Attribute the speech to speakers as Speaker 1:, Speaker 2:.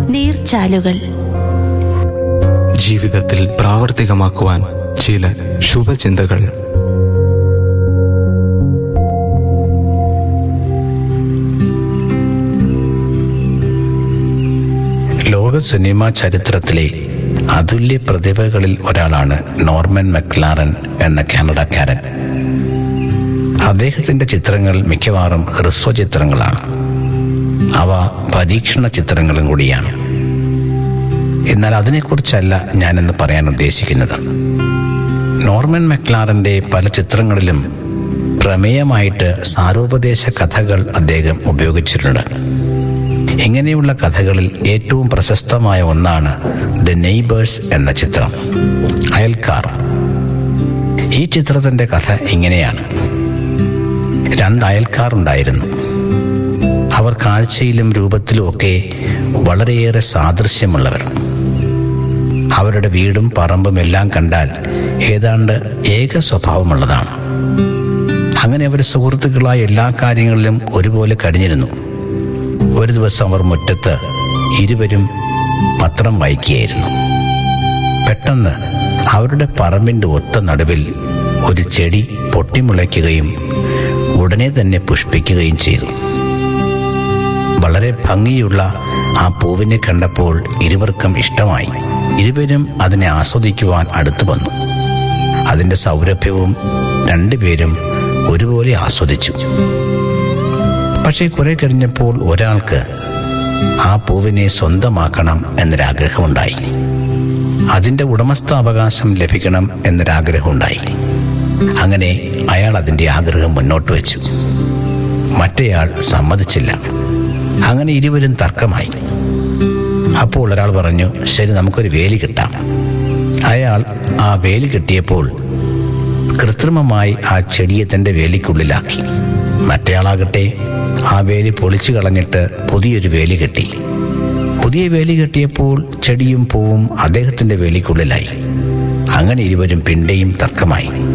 Speaker 1: നീർച്ചാലുകൾ
Speaker 2: ജീവിതത്തിൽ പ്രാവർത്തികമാക്കുവാൻ ചില ശുഭചിന്തകൾ
Speaker 3: ലോക സിനിമാ ചരിത്രത്തിലെ അതുല്യ പ്രതിഭകളിൽ ഒരാളാണ് നോർമൻ മെക്ലാറൻ എന്ന കാനഡക്കാരൻ അദ്ദേഹത്തിന്റെ ചിത്രങ്ങൾ മിക്കവാറും ഹ്രസ്വ ചിത്രങ്ങളാണ് അവ പരീക്ഷണ ചിത്രങ്ങളും കൂടിയാണ് എന്നാൽ അതിനെക്കുറിച്ചല്ല ഞാനിന്ന് പറയാൻ ഉദ്ദേശിക്കുന്നത് നോർമൻ മെക്ലാറിന്റെ പല ചിത്രങ്ങളിലും പ്രമേയമായിട്ട് സാരോപദേശ കഥകൾ അദ്ദേഹം ഉപയോഗിച്ചിട്ടുണ്ട് ഇങ്ങനെയുള്ള കഥകളിൽ ഏറ്റവും പ്രശസ്തമായ ഒന്നാണ് ദ നെയ്ബേഴ്സ് എന്ന ചിത്രം അയൽക്കാർ ഈ ചിത്രത്തിന്റെ കഥ ഇങ്ങനെയാണ് രണ്ട് അയൽക്കാർ ഉണ്ടായിരുന്നു അവർ കാഴ്ചയിലും രൂപത്തിലും ഒക്കെ വളരെയേറെ സാദൃശ്യമുള്ളവർ അവരുടെ വീടും പറമ്പും എല്ലാം കണ്ടാൽ ഏതാണ്ട് ഏക സ്വഭാവമുള്ളതാണ് അങ്ങനെ അവർ സുഹൃത്തുക്കളായ എല്ലാ കാര്യങ്ങളിലും ഒരുപോലെ കഴിഞ്ഞിരുന്നു ഒരു ദിവസം അവർ മുറ്റത്ത് ഇരുവരും പത്രം വായിക്കുകയായിരുന്നു പെട്ടെന്ന് അവരുടെ പറമ്പിന്റെ ഒത്ത നടുവിൽ ഒരു ചെടി പൊട്ടിമുളയ്ക്കുകയും ഉടനെ തന്നെ പുഷ്പിക്കുകയും ചെയ്തു വളരെ ഭംഗിയുള്ള ആ പൂവിനെ കണ്ടപ്പോൾ ഇരുവർക്കും ഇഷ്ടമായി ഇരുവരും അതിനെ ആസ്വദിക്കുവാൻ അടുത്തു വന്നു അതിന്റെ സൗരഭ്യവും രണ്ടുപേരും ഒരുപോലെ ആസ്വദിച്ചു പക്ഷേ കുറെ കഴിഞ്ഞപ്പോൾ ഒരാൾക്ക് ആ പൂവിനെ സ്വന്തമാക്കണം എന്നൊരാഗ്രഹമുണ്ടായി അതിന്റെ ഉടമസ്ഥാവകാശം ലഭിക്കണം എന്നൊരാഗ്രഹമുണ്ടായി അങ്ങനെ അയാൾ അതിന്റെ ആഗ്രഹം മുന്നോട്ട് വെച്ചു മറ്റേയാൾ സമ്മതിച്ചില്ല അങ്ങനെ ഇരുവരും തർക്കമായി അപ്പോൾ ഒരാൾ പറഞ്ഞു ശരി നമുക്കൊരു വേലി കിട്ടാം അയാൾ ആ വേലി കിട്ടിയപ്പോൾ കൃത്രിമമായി ആ ചെടിയെ തന്റെ വേലിക്കുള്ളിലാക്കി മറ്റേയാളാകട്ടെ ആ വേലി പൊളിച്ചു കളഞ്ഞിട്ട് പുതിയൊരു വേലി കെട്ടി പുതിയ വേലി കെട്ടിയപ്പോൾ ചെടിയും പൂവും അദ്ദേഹത്തിന്റെ വേലിക്കുള്ളിലായി അങ്ങനെ ഇരുവരും പിണ്ടെയും തർക്കമായി